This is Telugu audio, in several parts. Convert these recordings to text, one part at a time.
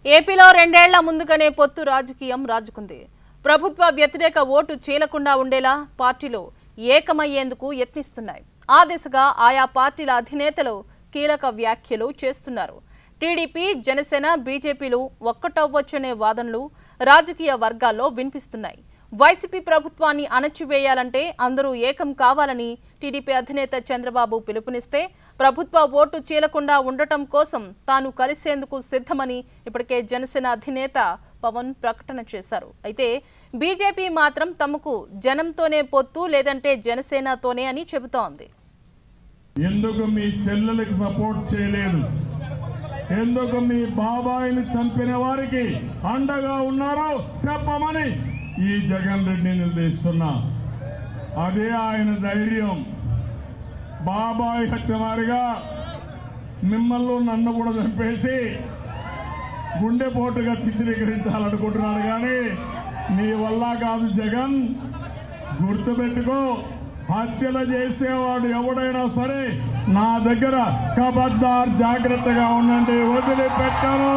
ఏపీలో రెండేళ్ల ముందుగానే పొత్తు రాజకీయం రాజుకుంది ప్రభుత్వ వ్యతిరేక ఓటు చీలకుండా ఉండేలా పార్టీలు ఏకమయ్యేందుకు యత్నిస్తున్నాయి ఆ దిశగా ఆయా పార్టీల అధినేతలు కీలక వ్యాఖ్యలు చేస్తున్నారు టీడీపీ జనసేన బీజేపీలు ఒక్కటవ్వొచ్చనే వాదనలు రాజకీయ వర్గాల్లో వినిపిస్తున్నాయి వైసీపీ ప్రభుత్వాన్ని అణచివేయాలంటే అందరూ ఏకం కావాలని టీడీపీ అధినేత చంద్రబాబు పిలుపునిస్తే ప్రభుత్వ ఓటు చీలకుండా ఉండటం కోసం తాను కలిసేందుకు సిద్ధమని ఇప్పటికే జనసేన అధినేత పవన్ ప్రకటన చేశారు అయితే బీజేపీ మాత్రం తమకు జనంతోనే పొత్తు లేదంటే జనసేనతోనే అని చెబుతోంది ఎందుకు మీ చెల్లెలకు సపోర్ట్ చేయలేదు ఎందుకు మీ బాబాయిని చంపిన వారికి అండగా ఉన్నారో చెప్పమని ఈ జగన్ రెడ్డిని నిర్దేశిస్తున్నా అదే ఆయన ధైర్యం బాబాయ్ హత్యమారిగా మిమ్మల్ని నన్ను కూడా చంపేసి గుండెపోటుగా చిత్రీకరించాలనుకుంటున్నాడు కానీ నీ వల్ల కాదు జగన్ గుర్తుపెట్టుకో హత్యలు చేసేవాడు ఎవడైనా సరే నా దగ్గర కబద్దార్ జాగ్రత్తగా ఉండండి వదిలిపెట్టాను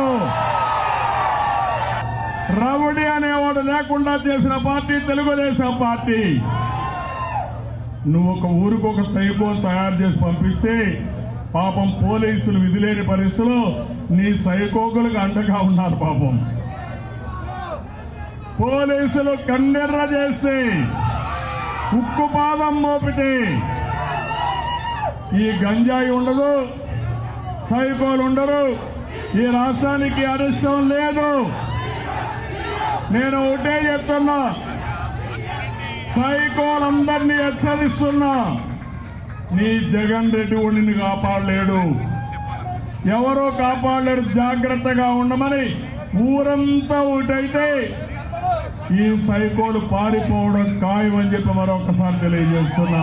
రవుడి అనేవాడు లేకుండా చేసిన పార్టీ తెలుగుదేశం పార్టీ నువ్వు ఒక ఊరికి ఒక సైకో తయారు చేసి పంపిస్తే పాపం పోలీసులు విధిలేని పరిస్థితుల్లో నీ సైకోకులకు అండగా ఉన్నారు పాపం పోలీసులు కన్నెర్ర చేసి ఉక్కు పాదం మోపితే ఈ గంజాయి ఉండదు సైకోలు ఉండరు ఈ రాష్ట్రానికి అరిష్టం లేదు నేను ఒకటే చెప్తున్నా సైకోలందరినీ హెచ్చరిస్తున్నా నీ జగన్ రెడ్డి ఉండిని కాపాడలేడు ఎవరో కాపాడలేరు జాగ్రత్తగా ఉండమని ఊరంతా ఒకటైతే ఈ సైకోలు పారిపోవడం ఖాయమని చెప్పి మరొకసారి తెలియజేస్తున్నా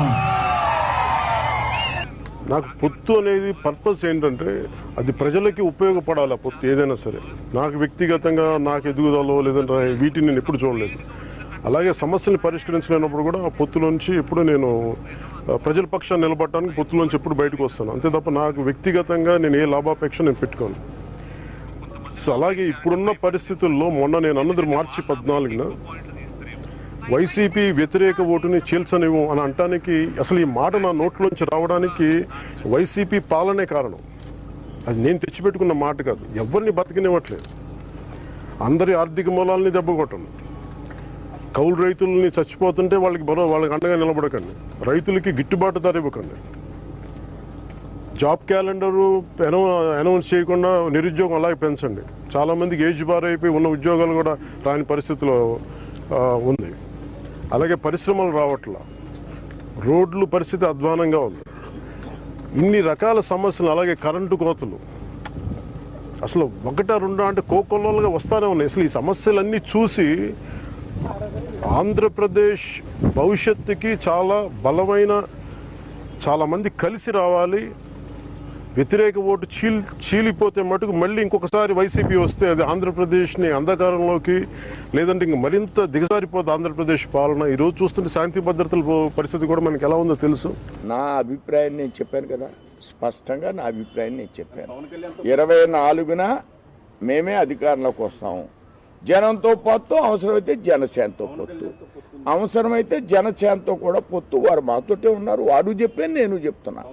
నాకు పొత్తు అనేది పర్పస్ ఏంటంటే అది ప్రజలకి ఉపయోగపడాలి ఆ పొత్తు ఏదైనా సరే నాకు వ్యక్తిగతంగా నాకు ఎదుగుదలో లేదంటే వీటిని నేను ఎప్పుడు చూడలేదు అలాగే సమస్యని పరిష్కరించలేనప్పుడు కూడా ఆ పొత్తులోంచి ఎప్పుడు నేను ఆ, ప్రజల పక్షాన్ని నిలబడటానికి పొత్తులోంచి ఎప్పుడు బయటకు వస్తాను అంతే తప్ప నాకు వ్యక్తిగతంగా నేను ఏ లాభాపేక్ష నేను పెట్టుకోను సో అలాగే ఇప్పుడున్న పరిస్థితుల్లో మొన్న నేను అన్నది మార్చి పద్నాలుగున వైసీపీ వ్యతిరేక ఓటుని చీల్చనివ్వు అని అంటానికి అసలు ఈ మాట నా నోట్లోంచి రావడానికి వైసీపీ పాలనే కారణం అది నేను తెచ్చిపెట్టుకున్న మాట కాదు ఎవరిని బతికినివ్వట్లేదు అందరి ఆర్థిక మూలాలని దెబ్బ కొట్టండి కౌలు రైతుల్ని చచ్చిపోతుంటే వాళ్ళకి బరో వాళ్ళకి అండగా నిలబడకండి రైతులకి గిట్టుబాటు ధర ఇవ్వకండి జాబ్ క్యాలెండరు అనౌన్స్ చేయకుండా నిరుద్యోగం అలాగే పెంచండి చాలా మందికి ఏజ్ బార్ అయిపోయి ఉన్న ఉద్యోగాలు కూడా రాని పరిస్థితిలో ఆ, ఉంది అలాగే పరిశ్రమలు రావట్లా రోడ్లు పరిస్థితి అధ్వానంగా ఉంది ఇన్ని రకాల సమస్యలు అలాగే కరెంటు కోతలు అసలు ఒకటా రెండా అంటే కోకొల్లలుగా వస్తానే ఉన్నాయి అసలు ఈ సమస్యలన్నీ చూసి ఆంధ్రప్రదేశ్ భవిష్యత్తుకి చాలా బలమైన చాలా మంది కలిసి రావాలి వ్యతిరేక ఓటు చీల్ చీలిపోతే మటుకు మళ్ళీ ఇంకొకసారి వైసీపీ వస్తే అది ఆంధ్రప్రదేశ్ని అంధకారంలోకి లేదంటే ఇంక మరింత దిగజారిపోతుంది ఆంధ్రప్రదేశ్ పాలన ఈరోజు చూస్తుంటే శాంతి భద్రతల పో- పరిస్థితి కూడా మనకి ఎలా ఉందో తెలుసు నా అభిప్రాయం నేను చెప్పాను కదా స్పష్టంగా నా అభిప్రాయం నేను చెప్పాను ఇరవై నాలుగున మేమే అధికారంలోకి వస్తాము జనంతో పొత్తు అవసరమైతే జనసేనతో పొత్తు అవసరమైతే జనసేనతో కూడా పొత్తు వారు మాతోటే ఉన్నారు వాడు చెప్పాను నేను చెప్తున్నా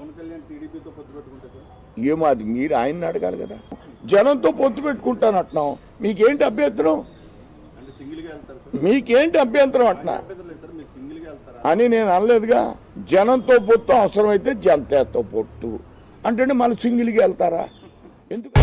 ఏమో అది మీరు ఆయన్ని అడగాలి కదా జనంతో పొత్తు పెట్టుకుంటాను అంటున్నాం మీకేంటి అభ్యంతరం మీకేంటి అభ్యంతరం అంటున్నా అని నేను అనలేదుగా జనంతో పొత్తు అవసరమైతే జనతతో పొత్తు అంటే మళ్ళీ సింగిల్గా వెళ్తారా ఎందుకు